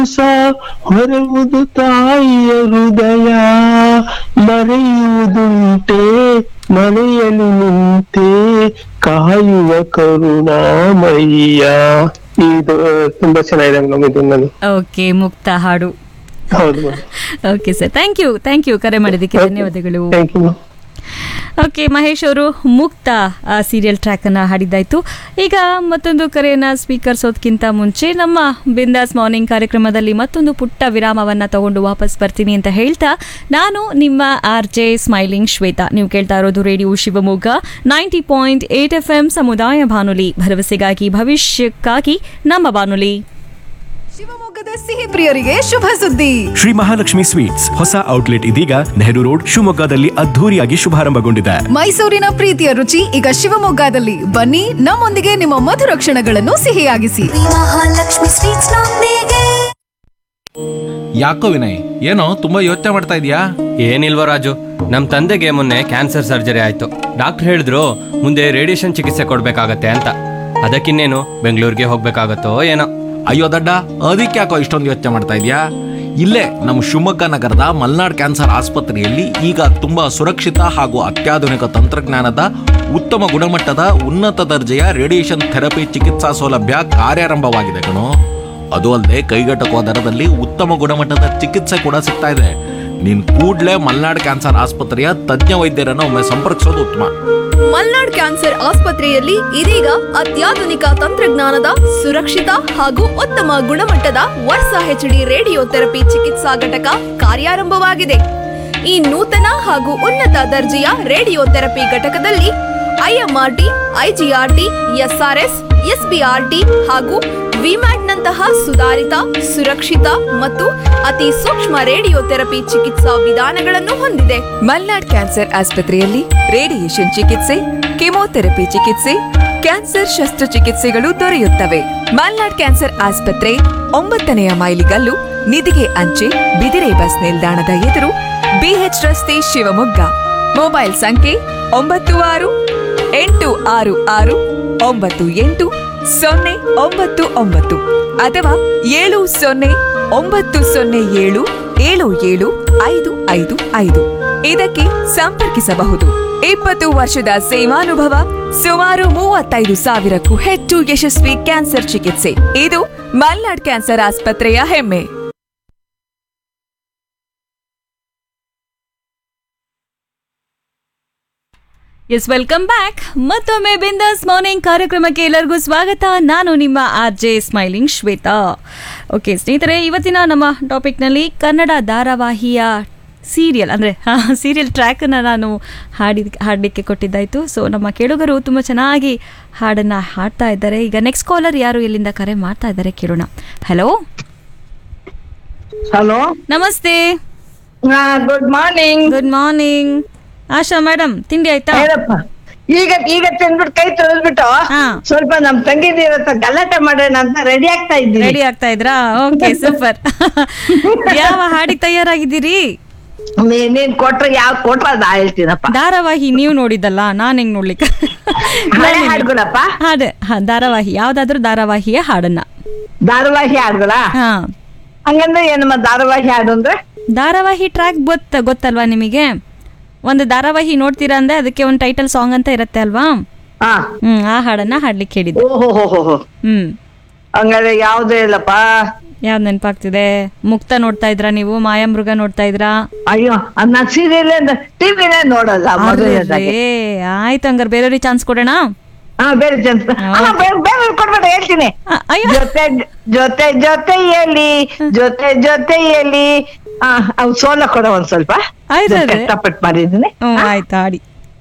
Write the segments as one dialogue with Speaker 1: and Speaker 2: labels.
Speaker 1: ಸ ಹೊರವುದು ತಾಯಿಯ ಹೃದಯ ಮರೆಯುವುದುಂಟೆ ಮನೆಯಲ್ಲಿ ನಿಂತೆ ಕಾಯುವ ಕರುಣಾಮಯ್ಯ ಇದು ತುಂಬಾ ಚೆನ್ನಾಗಿದೆ ಮೇಡಮ್ ಇದು ನಾನು
Speaker 2: ಓಕೆ ಮುಕ್ತ ಹಾಡು
Speaker 1: ಹೌದು madam
Speaker 2: okay sir thank you thank you ಕರೆ ಮಾಡಿದ್ದಕ್ಕೆ ಧನ್ಯವಾದಗಳು
Speaker 1: ಥ್ಯಾಂಕ್ ಯು
Speaker 2: ಓಕೆ ಮಹೇಶ್ ಅವರು ಮುಕ್ತ ಸೀರಿಯಲ್ ಟ್ರ್ಯಾಕ್ ಅನ್ನ ಹಾಡಿದ್ದಾಯ್ತು ಈಗ ಮತ್ತೊಂದು ಕರೆಯನ್ನ ಸ್ವೀಕರಿಸೋದಕ್ಕಿಂತ ಮುಂಚೆ ನಮ್ಮ ಬಿಂದಾಸ್ ಮಾರ್ನಿಂಗ್ ಕಾರ್ಯಕ್ರಮದಲ್ಲಿ ಮತ್ತೊಂದು ಪುಟ್ಟ ವಿರಾಮವನ್ನ ತಗೊಂಡು ವಾಪಸ್ ಬರ್ತೀನಿ ಅಂತ ಹೇಳ್ತಾ ನಾನು ನಿಮ್ಮ ಆರ್ ಜೆ ಸ್ಮೈಲಿಂಗ್ ಶ್ವೇತಾ ನೀವು ಕೇಳ್ತಾ ಇರೋದು radio Shivamogga ninety point eight F M ಸಮುದಾಯ ಬಾನುಲಿ ಭರವಸೆಗಾಗಿ ಭವಿಷ್ಯಕ್ಕಾಗಿ ನಮ್ಮ ಬಾನುಲಿ
Speaker 3: ಶಿವಮೊಗ್ಗದ ಸಿಹಿ ಪ್ರಿಯರಿಗೆ ಶುಭ ಸುದ್ದಿ
Speaker 4: ಶ್ರೀ ಮಹಾಲಕ್ಷ್ಮಿ ಸ್ವೀಟ್ಸ್ ಹೊಸ ಔಟ್ಲೆಟ್ ಇದೀಗ ನೆಹರು ರೋಡ್ ಶಿವಮೊಗ್ಗದಲ್ಲಿ ಅದ್ಧೂರಿಯಾಗಿ ಶುಭಾರಂಭಗೊಂಡಿದೆ
Speaker 3: ಮೈಸೂರಿನ ಪ್ರೀತಿಯ ರುಚಿ ಈಗ ಶಿವಮೊಗ್ಗದಲ್ಲಿ ಬನ್ನಿ ನಮ್ಮೊಂದಿಗೆ ನಿಮ್ಮ ಮಧುರ ಕ್ಷಣಗಳನ್ನು ಸಿಹಿಯಾಗಿಸಿ
Speaker 5: ಮಹಾಲಕ್ಷ್ಮಿ ಸ್ವೀಟ್ಸ್ ನೊಂದಿಗೆ
Speaker 6: ಯಾಕೋ ವಿನಯ್ ಏನೋ ತುಂಬಾ ಯೋಚನೆ ಮಾಡ್ತಾ ಇದೀಯಾ
Speaker 7: ಏನಿಲ್ವ ರಾಜು ನಮ್ಮ ತಂದೆಗೆ ಮೊನ್ನೆ ಕ್ಯಾನ್ಸರ್ ಸರ್ಜರಿ ಆಯ್ತು ಡಾಕ್ಟರ್ ಹೇಳಿದ್ರು ಮುಂದೆ ರೇಡಿಯೇಷನ್ ಚಿಕಿತ್ಸೆ ಕೊಡ್ಬೇಕಾಗತ್ತೆ ಅಂತ ಅದಕ್ಕಿನ್ನೇನು ಬೆಂಗಳೂರಿಗೆ ಹೋಗ್ಬೇಕಾಗತ್ತೋ ಏನೋ
Speaker 6: ಅಯ್ಯೋ ದಡ್ಡ ಅದಕ್ಕೆ ಯಾಕೋ ಇಷ್ಟೊಂದು ಯೋಚನೆ ಮಾಡ್ತಾ ಇದೀಯಾ ಇಲ್ಲೇ ನಮ್ಮ ಶಿವಮೊಗ್ಗ ನಗರದ ಮಲ್ನಾಡ್ ಕ್ಯಾನ್ಸರ್ ಆಸ್ಪತ್ರೆಯಲ್ಲಿ ಈಗ ತುಂಬಾ ಸುರಕ್ಷಿತ ಹಾಗೂ ಅತ್ಯಾಧುನಿಕ ತಂತ್ರಜ್ಞಾನದ ಉತ್ತಮ ಗುಣಮಟ್ಟದ ಉನ್ನತ ದರ್ಜೆಯ ರೇಡಿಯೇಷನ್ ಥೆರಪಿ ಚಿಕಿತ್ಸಾ ಸೌಲಭ್ಯ ಕಾರ್ಯಾರಂಭವಾಗಿದೆ ಕಣೋ ಅದು ಅಲ್ಲದೆ ಕೈಗೆಟಕುವ ದರದಲ್ಲಿ ಉತ್ತಮ ಗುಣಮಟ್ಟದ ಚಿಕಿತ್ಸೆ ಕೂಡ ಸಿಗ್ತಾ ಇದೆ ನೀನ್ ಕೂಡ್ಲೇ ಮಲ್ನಾಡ್ ಕ್ಯಾನ್ಸರ್ ಆಸ್ಪತ್ರೆಯ ತಜ್ಞ ವೈದ್ಯರನ್ನು ಒಮ್ಮೆ ಸಂಪರ್ಕಿಸೋದು ಉತ್ತಮ
Speaker 3: ಮಲ್ನಾಡ್ ಕ್ಯಾನ್ಸರ್ ಆಸ್ಪತ್ರೆಯಲ್ಲಿ ಇದೀಗ ಅತ್ಯಾಧುನಿಕ ತಂತ್ರಜ್ಞಾನದ ಸುರಕ್ಷಿತ ಹಾಗೂ ಉತ್ತಮ ಗುಣಮಟ್ಟದ ವರ್ಷ ಹೆಚ್ಡಿ ರೇಡಿಯೋ ಥೆರಪಿ ಚಿಕಿತ್ಸಾ ಘಟಕ ಕಾರ್ಯಾರಂಭವಾಗಿದೆ ಈ ನೂತನ ಹಾಗೂ ಉನ್ನತ ದರ್ಜೆಯ ರೇಡಿಯೋ ಥೆರಪಿ ಘಟಕದಲ್ಲಿ ಐಎಂಆರ್ಟಿ ಐಜಿಆರ್ಟಿ ಎಸ್ಆರ್ಎಸ್ ಎಸ್ಬಿಆರ್ಟಿ ಹಾಗೂ ವಿಮ್ಯಾಟ್ನಂತಹ ಸುಧಾರಿತ ಸುರಕ್ಷಿತ ಮತ್ತು ಅತಿ ಸೂಕ್ಷ್ಮ ರೇಡಿಯೋ ಥೆರಪಿ ಚಿಕಿತ್ಸಾ ವಿಧಾನಗಳನ್ನು ಹೊಂದಿದೆ
Speaker 8: ಮಲ್ನಾಡ್ ಕ್ಯಾನ್ಸರ್ ಆಸ್ಪತ್ರೆಯಲ್ಲಿ ರೇಡಿಯೇಷನ್ ಚಿಕಿತ್ಸೆ ಕೆಮೊಥೆರಪಿ ಚಿಕಿತ್ಸೆ ಕ್ಯಾನ್ಸರ್ ಶಸ್ತ್ರಚಿಕಿತ್ಸೆಗಳು ದೊರೆಯುತ್ತವೆ ಮಲ್ನಾಡ್ ಕ್ಯಾನ್ಸರ್ ಆಸ್ಪತ್ರೆ ಒಂಬತ್ತನೆಯ ಮೈಲಿಗಲ್ಲು ನಿಧಿಗೆ ಅಂಚೆ ಬಿದಿರೆ ಬಸ್ ನಿಲ್ದಾಣದ ಎದುರು ಬಿಎಚ್ ರಸ್ತೆ ಶಿವಮೊಗ್ಗ ಮೊಬೈಲ್ ಸಂಖ್ಯೆ ಒಂಬತ್ತು ಆರು ಎಂಟು ಆರು ಆರು ಒಂಬತ್ತು ಎಂಟು ಸೊನ್ನೆ ಒಂಬತ್ತು ಒಂಬತ್ತು ಅಥವಾ ಏಳು ಸೊನ್ನೆ ಒಂಬತ್ತು ಸೊನ್ನೆ ಏಳು ಏಳು ಏಳು ಐದು ಐದು ಐದು ಇದಕ್ಕೆ ಸಂಪರ್ಕಿಸಬಹುದು ಇಪ್ಪತ್ತು ವರ್ಷದ ಸೇವಾನುಭವ ಸುಮಾರು ಮೂವತ್ತೈದು ಸಾವಿರಕ್ಕೂ ಹೆಚ್ಚು ಯಶಸ್ವಿ ಕ್ಯಾನ್ಸರ್ ಚಿಕಿತ್ಸೆ ಇದು ಮಲ್ನಾಡ್ ಕ್ಯಾನ್ಸರ್ ಆಸ್ಪತ್ರೆಯ ಹೆಮ್ಮೆ
Speaker 2: ಎಸ್ ವೆಲ್ಕಮ್ ಬ್ಯಾಕ್ ಮತ್ತೊಮ್ಮೆ ಬಿಂದಾಸ್ ಮಾರ್ನಿಂಗ್ ಕಾರ್ಯಕ್ರಮಕ್ಕೆ ಎಲ್ಲರಿಗೂ ಸ್ವಾಗತ ನಾನು ನಿಮ್ಮ R J smiling Shweta okay ಸ್ನೇಹಿತರೆ ಇವತ್ತಿನ ನಮ್ಮ ಟಾಪಿಕ್ನಲ್ಲಿ ಕನ್ನಡ ಧಾರಾವಾಹಿಯ ಸೀರಿಯಲ್ ಅಂದರೆ ಸೀರಿಯಲ್ ಟ್ರ್ಯಾಕನ್ನು ನಾನು ಹಾಡಿ ಹಾಡಲಿಕ್ಕೆ ಕೊಟ್ಟಿದ್ದಾಯಿತು ಸೊ ನಮ್ಮ ಕೇಳುಗರು ತುಂಬ ಚೆನ್ನಾಗಿ ಹಾಡನ್ನು ಹಾಡ್ತಾ ಇದ್ದಾರೆ ಈಗ ನೆಕ್ಸ್ಟ್ ಕಾಲರ್ ಯಾರು ಎಲ್ಲಿಂದ ಕರೆ ಮಾಡ್ತಾ ಇದ್ದಾರೆ ಕೇಳೋಣ ಹಲೋ
Speaker 9: ಹಲೋ
Speaker 2: ನಮಸ್ತೆ
Speaker 9: good morning
Speaker 2: good morning Asha madam ತಿಂಡಿ ಆಯ್ತಾ
Speaker 9: ಏನಪ್ಪ ಈಗ ಈಗ ತಿಂದ್ಬಿಟ್ಟು ಕೈ ತೊಳೆದ್ಬಿಟ್ಟು
Speaker 2: ಹಾ.
Speaker 9: ಸ್ವಲ್ಪ ನಮ್ ತಂಗಿದಿರ ಹತ್ರ ಗಲಾಟೆ ಮಾಡೋಣ ಅಂತ ರೆಡಿ ಆಗ್ತಾ ಇದ್ದೀನಿ
Speaker 2: ರೆಡಿ ಆಗ್ತಾ ಇದ್ರಾ ಓಕೆ ಸೂಪರ್ ಯಾವ ಹಾಡಿಗೆ ತಯಾರಾಗಿದ್ದೀರಿ
Speaker 9: ನೀ- ನೀನ್ ಕೊಟ್ರೆ ಯಾವ ಕೊಟ್ರ ಅದ ಹೇಳ್ತೀನಪ್ಪ
Speaker 2: ಧಾರಾವಾಹಿ ನೀವು ನೋಡಿದ್ದಲ್ಲ ನಾನ್ ಹೆಂಗ್ ನೋಡ್ಲಿಕ್ಕೆ
Speaker 9: ಹಳೆ ಹಾಡ್ಗಳಪ್ಪ
Speaker 2: ಹಾಡು ಹಾ, ಧಾರಾವಾಹಿ ಯಾವ್ದಾದ್ರು ಧಾರಾವಾಹಿಯ ಹಾಡನ್ನ
Speaker 9: ಧಾರಾವಾಹಿ ಹಾಡ್ಗಳ
Speaker 2: ಹಾ
Speaker 9: ಹಂಗಂದ್ರೆ ಏನಮ್ಮ ಧಾರಾವಾಹಿ ಹಾಡು ಅಂದ್ರೆ
Speaker 2: ಧಾರಾವಾಹಿ ಟ್ರ್ಯಾಕ್ ಗೊತ್ತ ಗೊತ್ತಲ್ವಾ ನಿಮಗೆ ಒಂದು ಧಾರಾವಾಹಿ ನೋಡ್ತೀರಾ ಅಂದ್ರೆ ಅದಕ್ಕೆ ಒಂದು ಟೈಟಲ್ ಸಾಂಗ್ ಅಂತ ಇರುತ್ತೆ ಅಲ್ವಾ
Speaker 9: ಹಾ
Speaker 2: ಹ್ಮ್ ಆ ಹಾಡನ್ನ ಹಾಡ್ಲಿಕ್ಕೆ ಹೇಳಿದ್ದು
Speaker 9: ಓಹೋ ಹೋ ಹೋ ಹೋ
Speaker 2: ಹ್ಮ್
Speaker 9: ಹಂಗಾದ್ರೆ ಯಾವ್ದು ಇಲ್ಲಪ್ಪ
Speaker 2: ಯಾವ್ದು ನೆನಪಾಗ್ತಿದೆ ಮುಕ್ತ ನೋಡ್ತಾ ಇದ್ರಾ ನೀವು ಮಾಯಾಮೃಗ ನೋಡ್ತಾ ಇದ್ರಾ
Speaker 9: ಅಯ್ಯೋ ಅದ್ ನಾನ್ ಸೀರಿಯಲ್ ಟಿವಿನೇ ನೋಡಲ್ಲ ಮೊದಲನೇದಾಗಿ
Speaker 2: ಅರ್ರೇ, ಆಯ್ತು ಹಂಗಾರೆ ಬೇರೆಯವ್ರಿಗೆ ಚಾನ್ಸ್ ಕೊಡೋಣ
Speaker 9: ಹಾ ಬೇರೆ ಜನ ಬೇರೆ ಕೊಡ್ಬೇಡ ಹೇಳ್ತೀನಿ
Speaker 2: ಆ, ಅಯ್ಯೋ
Speaker 9: ಜೊತೆ ಜೊತೆ ಜೊತೆಯಲ್ಲಿ ಜೊತೆ ಜೊತೆಯಲ್ಲಿ ಆ, ಅವ್ ಸೋಲ ಕೊಡ ಒಂದ್ ಸ್ವಲ್ಪ
Speaker 2: ಆಯ್ತು ಅದೇ.
Speaker 9: ಕಷ್ಟಪಟ್ಟು ಮಾಡಿದ್ದೀನಿ
Speaker 2: ಹ್ಮ್ ಆಯ್ತು ಹಾಡಿ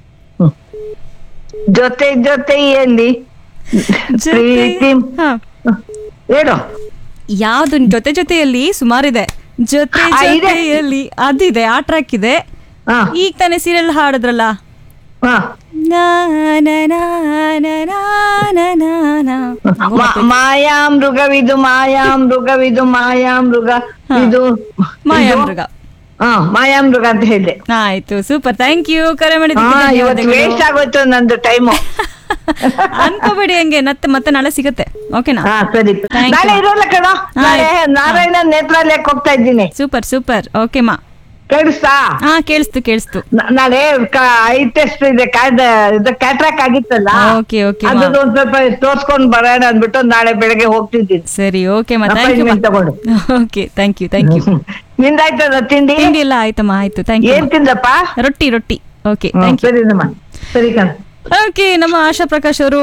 Speaker 9: ಜೊತೆ ಜೊತೆಯಲ್ಲಿ ಪ್ರೀತಿ
Speaker 2: ಹಾ
Speaker 9: ಹೇಳು
Speaker 2: ಯಾವ್ದು ಜೊತೆ ಜೊತೆಯಲ್ಲಿ ಸುಮಾರಿದೆ ಜೊತೆ
Speaker 9: ಆ, ಇದೆ.
Speaker 2: ಜೊತೆಯಲ್ಲಿ ಅದಿದೆ ಆ ಟ್ರ್ಯಾಕ್ ಇದೆ
Speaker 9: ಹಾ
Speaker 2: ಈಗ ತಾನೇ ಸೀರಿಯಲ್ ಹಾಡಿದ್ರಲ್ಲ
Speaker 9: ಹಾ
Speaker 2: ನಾ, ನಾ, ನಾ, ನಾ, ನಾ, ನಾ, ನಾ, ನಾ.
Speaker 9: ಮಾ- ಮಾಯಾ ಮೃಗವಿದು ಮಾಯಾ ಮೃಗವಿದು ಮಾಯಾ ಮೃಗ ಇದು
Speaker 2: ಮಾಯಾಮೃಗ
Speaker 9: ಹಾ ಮಾಯಾ ಮೃಗ ಅಂತ ಹೇಳಿದೆ
Speaker 2: ಆಯ್ತು ಸೂಪರ್ ಥ್ಯಾಂಕ್ ಯು ಕರೆ
Speaker 9: ಹಾ
Speaker 2: ಮಾಡಿದ್ದಕ್ಕೆ
Speaker 9: ಇವತ್ತು
Speaker 2: ಧನ್ಯವಾದಗಳು.
Speaker 9: ವೇಸ್ಟ್ ಆಗೋಯ್ತು ನಂದು ಟೈಮು
Speaker 2: ಅನ್ಕೋಬೇಡಿ ಹಂಗೆ ಮತ್ತೆ ಮತ್ತೆ ನಾಳೆ ಸಿಗುತ್ತೆ ಓಕೆನಾ
Speaker 9: ಹಾ ಸರಿ
Speaker 2: Thank you.
Speaker 9: ನಾಳೆ ಇರೋಲ್ಲ ಕಣ ನಾಳೆ
Speaker 2: ಆಯ್ತು.
Speaker 9: ನಾರಾಯಣ ನೇತ್ರಾಲಯಕ್ಕೆ ಹೋಗ್ತಾ ಇದ್ದೀನಿ
Speaker 2: ಸೂಪರ್ ಸೂಪರ್ ಓಕೆ ಮಾ
Speaker 9: ಕೇಳಿಸ್ತಾ
Speaker 2: ಹಾ ಕೇಳಿಸ್ತು ಕೇಳಿಸ್ತು
Speaker 9: ನ- ನಾಳೆ ಐ ಟೆಸ್ಟ್ ಇದೆ ಕಾಯ್ದೆ ಇದು ಕ್ಯಾಟ್ರಾಕ್ ಆಗಿತ್ತಲ್ಲ
Speaker 2: Okay, okay,
Speaker 9: ಅದು
Speaker 2: ಮಾ.
Speaker 9: ಒಂದ್ ಸ್ವಲ್ಪ ತೋರ್ಸ್ಕೊಂಡ್ ಬರೋಣ ಅಂದ್ಬಿಟ್ಟು ನಾಳೆ ಬೆಳಗ್ಗೆ ಹೋಗ್ತಿದ್ದೀನಿ
Speaker 2: ಸರಿ ಓಕೆ ಮಾ ಥ್ಯಾಂಕ್ ಯು
Speaker 9: Appointment ತಗೊಂಡು.
Speaker 2: Okay thank you thank you
Speaker 9: ನಿಂದಾಯ್ತದ ತಿಂಡಿ
Speaker 2: ತಿಂಡಿ ಎಲ್ಲ ಆಯ್ತಮ್ಮ ಆಯ್ತು ಥ್ಯಾಂಕ್
Speaker 9: ಏನ್
Speaker 2: ಯು
Speaker 9: ತಿಂದಪ್ಪ
Speaker 2: ರೊಟ್ಟಿ ರೊಟ್ಟಿ ಓಕೆ
Speaker 9: ಹ್ಮ್,
Speaker 2: ಥ್ಯಾಂಕ್ ಯು
Speaker 9: ಸರಿನಮ್ಮ ಸರಿ ಕಣ
Speaker 2: ಓಕೆ ನಮ್ಮ ಆಶಾ ಪ್ರಕಾಶ್ ಅವರು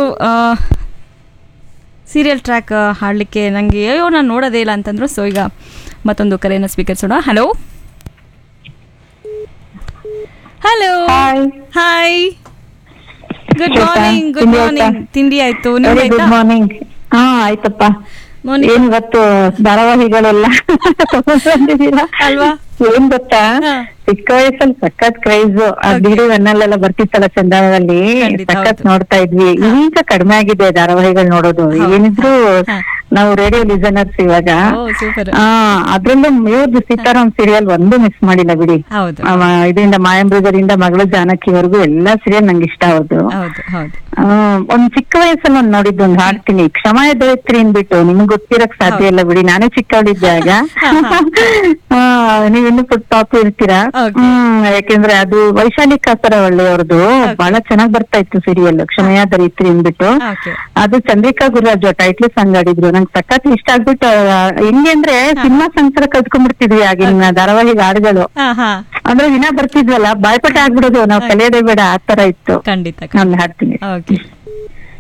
Speaker 2: ಸೀರಿಯಲ್ ಟ್ರ್ಯಾಕ್ ಹಾಡಲಿಕ್ಕೆ ನನಗೆ ಅಯ್ಯೋ ನಾನು ನೋಡೋದೇ ಇಲ್ಲ ಅಂತಂದ್ರು ಸೊ ಈಗ ಮತ್ತೊಂದು ಕರೆಯನ್ನು ಸ್ವೀಕರಿಸೋಣ hello hello hi good morning good morning ತಿಂಡಿ ಆಯ್ತು ನಿಮ್ದು
Speaker 10: ವೆರಿ ಗುಡ್
Speaker 2: ಆಯ್ತಾ
Speaker 10: ಮಾರ್ನಿಂಗ್ ಹಾ ಆಯ್ತಪ್ಪ
Speaker 2: Morning.
Speaker 10: ಏನ್ ಇವತ್ತು ಧಾರಾವಾಹಿಗಳೆಲ್ಲ ಬಂದಿದ್ದೀರಾ
Speaker 2: ಅಲ್ವಾ?
Speaker 10: ಏನ್ ಗೊತ್ತಾ
Speaker 2: ಹಾ.
Speaker 10: ಚಿಕ್ಕ ವಯಸ್ಸಲ್ಲಿ ಸಖತ್ ಕ್ರೈಸ್ ಆ ಡಿ ವೆನ್ನಲ್ಲೆಲ್ಲ ಬರ್ತಿತ್ತಲ್ಲ ಚಂದನದಲ್ಲಿ
Speaker 2: ಖಂಡಿತ,
Speaker 10: ಸಖತ್
Speaker 2: ಹೌದು.
Speaker 10: ನೋಡ್ತಾ ಇದ್ವಿ ಈಗ ಕಡಿಮೆ ಆಗಿದೆ ಧಾರಾವಾಹಿಗಳು ನೋಡೋದು
Speaker 2: ಹೌದು.
Speaker 10: ಏನಿದ್ರು
Speaker 2: ಹಾ.
Speaker 10: ನಾವು ರೇಡಿಯೋ ಲಿಸನರ್ಸ್ ಇವಾಗ
Speaker 2: ಓ ಸೂಪರ್
Speaker 10: ಆ ಅದ್ರಲ್ಲೂ ಇವ್ರದ್ದು ಸೀತಾರಾಮ್ ಸೀರಿಯಲ್ ಒಂದು ಮಿಸ್ ಮಾಡಿಲ್ಲ ಬಿಡಿ
Speaker 2: ಹೌದು
Speaker 10: ಅವ ಇದರಿಂದ ಮಾಯಂಬ್ರದರಿಂದ ಮಗಳು ಜಾನಕಿವರೆಗೂ ಎಲ್ಲಾ ಸೀರಿಯಲ್ ನಂಗೆ ಇಷ್ಟ ಹೌದು
Speaker 2: ಹೌದು ಹೌದು
Speaker 10: ಆ, ಒಂದ್ ಚಿಕ್ಕ ವಯಸ್ಸಲ್ಲಿ ಒಂದ್ ನೋಡಿದ್ದು ಒಂದ್ ಹಾಡ್ತೀನಿ ಕ್ಷಮ ದೈತ್ರಿ ಅನ್ಬಿಟ್ಟು ನಿಮ್ಗೆ ಗೊತ್ತಿರಕ್ ಸಾಧ್ಯ ಇಲ್ಲ ಬಿಡಿ ನಾನೇ ಚಿಕ್ಕವಳಿದ್ದೆ ಆಗ ಆ, ನೀವಿನ್ನು ಫುಡ್ ಟಾಪ್ ಇರ್ತೀರಾ
Speaker 2: Okay.
Speaker 10: ಹ್ಮ್ ಯಾಕೆಂದ್ರೆ ಅದು ವೈಶಾಲಿ ಕಾಸರವಳ್ಳಿ ಅವ್ರದ್ದು ಬಹಳ ಚೆನ್ನಾಗ್ ಬರ್ತಾ ಇತ್ತು ಸೀರಿಯಲ್ ಕ್ಷಮಯ ದರಿತ್ರಿ ಅನ್ಬಿಟ್ಟು
Speaker 2: ಓಕೆ
Speaker 10: ಅದು ಚಂದ್ರಿಕಾ ಗುರುರಾಜು ಟೈಟ್ಲ್ ಸಾಂಗ್ ಆಡಿದ್ರು ನಂಗೆ ಸಖತ್ ಇಷ್ಟ ಆಗ್ಬಿಟ್ಟು ಆ, ಹೆಂಗೆ ಅಂದ್ರೆ ಸಿನಿಮಾ ಸಂಸಾರ ಕಲ್ತ್ಕೊಂಡ್ಬಿಡ್ತಿದ್ವಿ ಆಗಿನ ಧಾರಾವಾಹಿಗ ಹಾಡುಗಳು
Speaker 2: ಹಾ ಹಾ
Speaker 10: ಅಂದ್ರೆ ದಿನ ಬರ್ತಿದ್ವಲ್ಲ ಬಾಯ್ಪಟ ಆಗ್ಬಿಡೋದು ನಾವ್ ಕಲಿಯೋದೇ ಬೇಡ ಆ ತರ ಇತ್ತು
Speaker 2: ಖಂಡಿತ
Speaker 10: ನಾನು ಹಾಡ್ತೀನಿ
Speaker 2: ಓಕೆ